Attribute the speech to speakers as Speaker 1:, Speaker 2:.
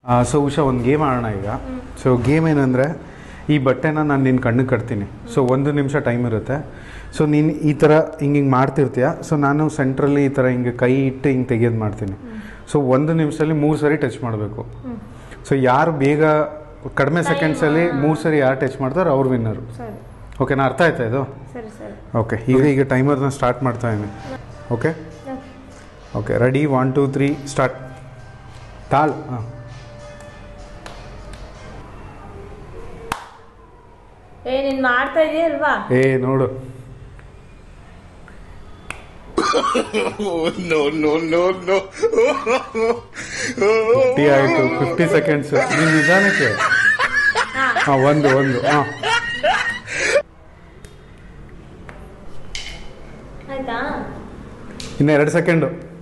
Speaker 1: So Usha ಒಂದು game ಆಡೋಣ ಈಗ ಸೊ ಗೇಮ್ ಏನಂದರೆ ಈ ಬಟ್ಟೆನ ನಾನು ನಿನ್ನ ಕಣ್ಣಿಗೆ ಕಟ್ತೀನಿ ಸೊ ಒಂದು ನಿಮಿಷ ಟೈಮ್ ಇರುತ್ತೆ ಸೊ ನೀನು ಈ ಥರ ಹಿಂಗೆ ಹಿಂಗೆ ಮಾಡ್ತಿರ್ತೀಯ ಸೊ ನಾನು ಸೆಂಟ್ರಲ್ಲಿ ಈ ಥರ ಹಿಂಗೆ ಕೈ ಇಟ್ಟು ಹಿಂಗೆ ತೆಗೆಯೋದು ಮಾಡ್ತೀನಿ ಸೊ ಒಂದು ನಿಮಿಷದಲ್ಲಿ ಮೂರು ಸರಿ ಟಚ್ ಮಾಡಬೇಕು ಸೊ ಯಾರು ಬೇಗ ಕಡಿಮೆ ಸೆಕೆಂಡ್ಸಲ್ಲಿ ಮೂರು ಸರಿ ಯಾರು ಟಚ್ ಮಾಡ್ತಾರೋ ಅವ್ರು ವಿನ್ನರು
Speaker 2: ಸರಿ
Speaker 1: ಓಕೆನಾ ಅರ್ಥ ಆಯ್ತಾ ಇದು
Speaker 2: ಸರಿ ಸರಿ
Speaker 1: ಓಕೆ ಈಗ ಈಗ ಟೈಮರ್ನ ಸ್ಟಾರ್ಟ್ ಮಾಡ್ತಾ ಇದ್ದೀನಿ okay okay ready one two three start ತಾಳ್ ಹಾಂ
Speaker 2: ಏ ನೀನ್ ಮಾಡ್ತಾ ಇದೀಯ ಅಲ್ವಾ
Speaker 1: ಏ ನೋಡು
Speaker 3: no, no, no, no.
Speaker 1: Fifty ಆಯಿತು ಫಿಫ್ಟಿ ಸೆಕೆಂಡ್ಸ್ ನೀನು ನಿಧಾನಕ್ಕೆ ಹಾಂ ಒಂದು ಒಂದು ಹಾಂ
Speaker 2: ಆಯ್ತಾ
Speaker 1: ಇನ್ನು ಎರಡು ಸೆಕೆಂಡು